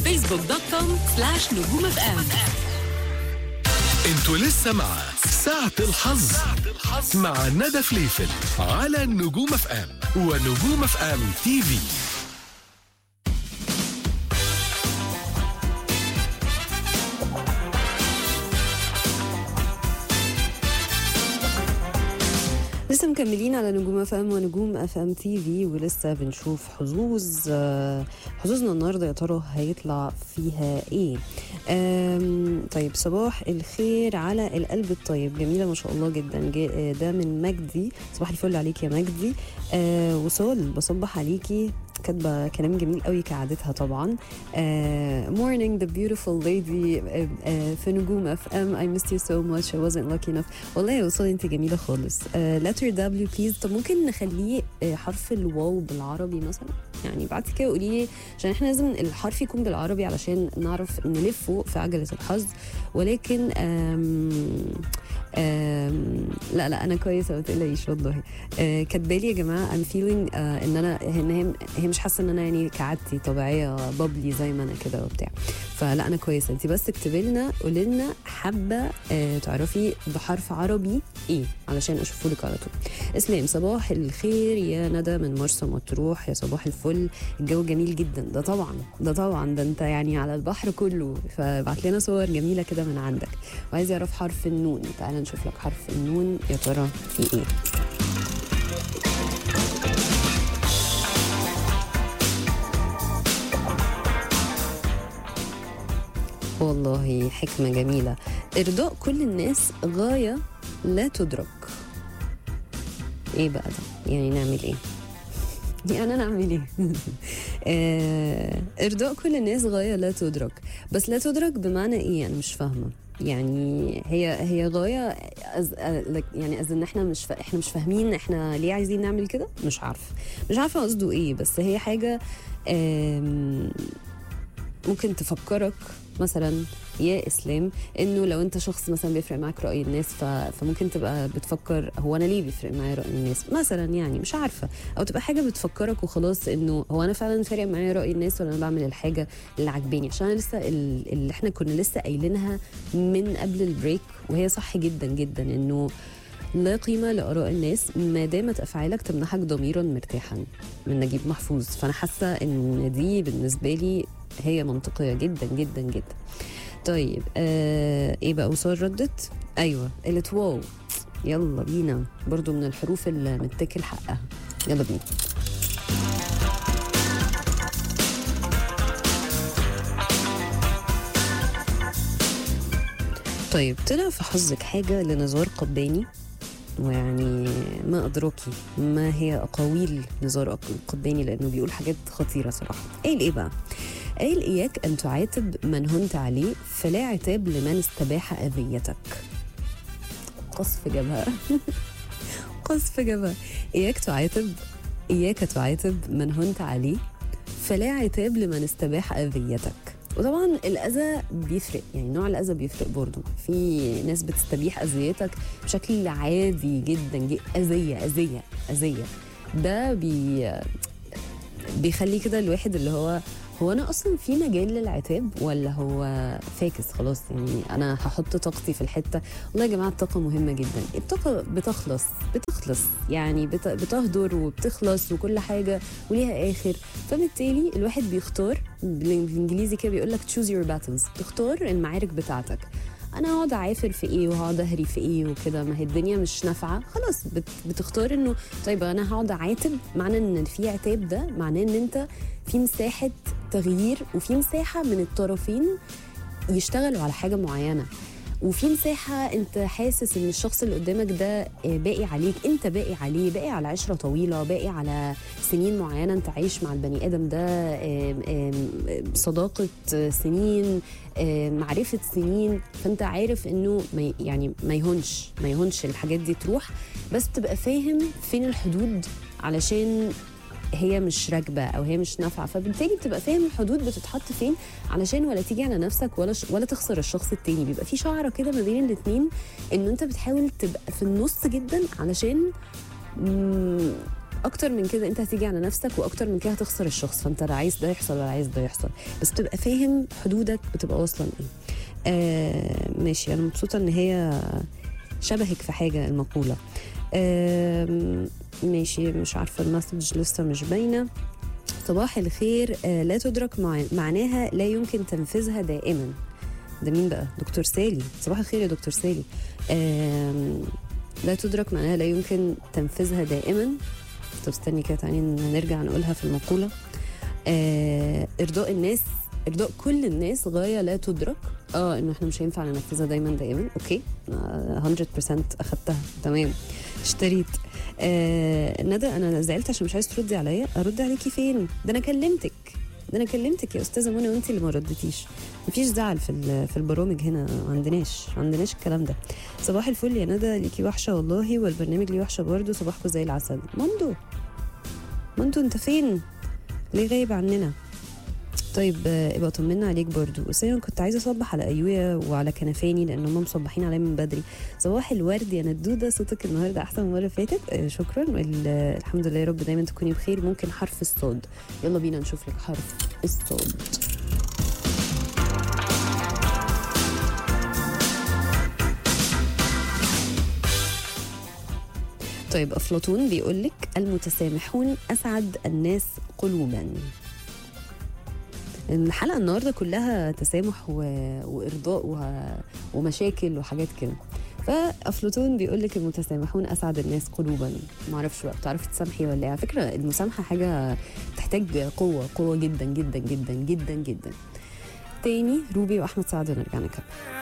فيسبوك دوت كوم سلاش نجوم اف ام انتوا لسه مع ساعة الحظ مع ندى فليفل على نجوم اف ام ونجوم اف ام تي في لسه مكملين على نجوم اف ام ونجوم اف ام تي في ولسه بنشوف حظوظ آه، حظوظنا النهارده يا ترى هيطلع فيها ايه آم، طيب صباح الخير على القلب الطيب جميله ما شاء الله جدا جا- آه، ده من مجدي صباح الفل عليك يا مجدي آه وصال بصبح عليكي كاتبه كلام جميل قوي كعادتها طبعا آه morning the beautiful lady آه آه في نجوم اف ام I missed you so much I wasn't lucky enough والله يا وصال انت جميله خالص آه letter W please طب ممكن نخليه آه حرف الواو بالعربي مثلا يعني بعتي كده قولي لي عشان احنا لازم الحرف يكون بالعربي علشان نعرف نلفه في عجله الحظ ولكن آم آم لا لا انا كويسه ما تقلقيش والله آه كاتبالي يا جماعه I'm feeling آه ان انا ان هي هي مش حاسه ان انا يعني كعادتي طبيعيه بابلي زي ما انا كده وبتاع فلا انا كويسه انت بس اكتبي لنا قولي لنا حابه آه تعرفي بحرف عربي ايه علشان اشوفه لك على طول اسلام صباح الخير يا ندى من مرسى مطروح يا صباح الفل الجو جميل جدا ده طبعا ده طبعا ده انت يعني على البحر كله فبعت لنا صور جميله كده من عندك وعايز يعرف حرف النون تعالى نشوف لك حرف النون يا ترى في ايه والله حكمة جميلة إرضاء كل الناس غاية لا تدرك إيه بقى ده؟ يعني نعمل إيه؟ يعني أنا أعمل إيه؟ آه، إرضاء كل الناس غاية لا تدرك بس لا تدرك بمعنى إيه؟ أنا مش فاهمة يعني هي هي غايه أز يعني از ان احنا مش فا احنا مش فاهمين احنا ليه عايزين نعمل كده مش عارفه مش عارفه قصده ايه بس هي حاجه آم، ممكن تفكرك مثلا يا اسلام انه لو انت شخص مثلا بيفرق معاك راي الناس ف... فممكن تبقى بتفكر هو انا ليه بيفرق معايا راي الناس مثلا يعني مش عارفه او تبقى حاجه بتفكرك وخلاص انه هو انا فعلا فارق معايا راي الناس ولا انا بعمل الحاجه اللي عاجباني عشان انا لسه ال- اللي احنا كنا لسه قايلينها من قبل البريك وهي صح جدا جدا انه لا قيمة لآراء الناس ما دامت أفعالك تمنحك ضميرا مرتاحا من نجيب محفوظ فأنا حاسة إن دي بالنسبة لي هي منطقية جدا جدا جدا طيب آه ايه بقى وصال ردت ايوه قالت واو يلا بينا برضو من الحروف اللي متكل حقها يلا بينا طيب طلع في حظك حاجة لنزار قباني ويعني ما أدراكي ما هي أقاويل نزار قباني لأنه بيقول حاجات خطيرة صراحة قال إيه بقى؟ قال إياك أن تعاتب من هنت عليه فلا عتاب لمن استباح أذيتك قصف جبهة قصف جبهة إياك تعاتب إياك تعاتب من هنت عليه فلا عتاب لمن استباح أذيتك وطبعا الأذى بيفرق يعني نوع الأذى بيفرق برضه في ناس بتستبيح أذيتك بشكل عادي جدا جدا أذية أذية أذية ده بي بيخلي كده الواحد اللي هو هو انا اصلا في مجال للعتاب ولا هو فاكس خلاص يعني انا هحط طاقتي في الحته والله يا جماعه الطاقه مهمه جدا الطاقه بتخلص بتخلص يعني بت- بتهدر وبتخلص وكل حاجه وليها اخر فبالتالي الواحد بيختار بالانجليزي كده بيقول لك choose your battles تختار المعارك بتاعتك انا هقعد اعافر في ايه وهقعد اهري في ايه وكده ما هي الدنيا مش نافعه خلاص بت بتختار انه طيب انا هقعد اعاتب معنى ان في عتاب ده معناه ان انت في مساحه تغيير وفي مساحه من الطرفين يشتغلوا على حاجه معينه وفي مساحة انت حاسس ان الشخص اللي قدامك ده آه، باقي عليك انت باقي عليه باقي على عشرة طويلة باقي على سنين معينة انت عايش مع البني ادم ده آم، آم، صداقة آه، سنين آه، معرفة سنين فانت عارف انه ما ي- يعني ما يهونش ما يهونش الحاجات دي تروح بس تبقى فاهم فين الحدود علشان هي مش راكبه او هي مش نافعه فبالتالي بتبقى فاهم الحدود بتتحط فين علشان ولا تيجي على نفسك ولا ش... ولا تخسر الشخص التاني بيبقى في شعره كده ما بين الاتنين انه انت بتحاول تبقى في النص جدا علشان مم، اكتر من كده انت هتيجي على نفسك واكتر من كده هتخسر الشخص فانت لا عايز ده يحصل ولا عايز ده يحصل بس تبقى فاهم حدودك بتبقى واصله لايه آه ماشي انا مبسوطه ان هي شبهك في حاجه المقوله آه ماشي مش عارفه المسج لسه مش باينه صباح الخير آه لا تدرك مع... معناها لا يمكن تنفيذها دائما ده مين بقى دكتور سالي صباح الخير يا دكتور سالي آم، لا تدرك معناها لا يمكن تنفيذها دائما طب استني كده تعالي نرجع نقولها في المقولة آه إرضاء الناس إرضاء كل الناس غاية لا تدرك اه انه احنا مش هينفع ننفذها دايما دائما اوكي آه، 100% اخدتها تمام اشتريت آه ندى انا زعلت عشان مش عايز تردي عليا ارد عليكي فين ده انا كلمتك ده انا كلمتك يا استاذه منى وانت اللي ما ردتيش مفيش زعل في ال- في البرامج هنا ما عندناش ما عندناش الكلام ده صباح الفل يا ندى ليكي وحشه والله والبرنامج ليه وحشه برضه صباحكم زي العسل مندو مندو انت فين ليه غايب عننا طيب آه، ابقى طمنا عليك برضو بس انا كنت عايزه اصبح على ايويا وعلى كنفاني لان هم مصبحين عليا من بدري صباح الورد يا ندوده صوتك النهارده احسن من المره اللي فاتت آه، شكرا ال- آه، الحمد لله يا رب دايما تكوني بخير ممكن حرف الصاد يلا بينا نشوف لك حرف الصاد طيب افلاطون بيقول لك المتسامحون اسعد الناس قلوبا الحلقه النهارده كلها تسامح و... وارضاء و... ومشاكل وحاجات كده فافلاطون بيقول لك المتسامحون اسعد الناس قلوبا ما اعرفش بقى بتعرفي تسامحي ولا ايه على فكره المسامحه حاجه تحتاج قوه قوه جدا جدا جدا جدا جدا تاني روبي واحمد سعد ونرجع نكمل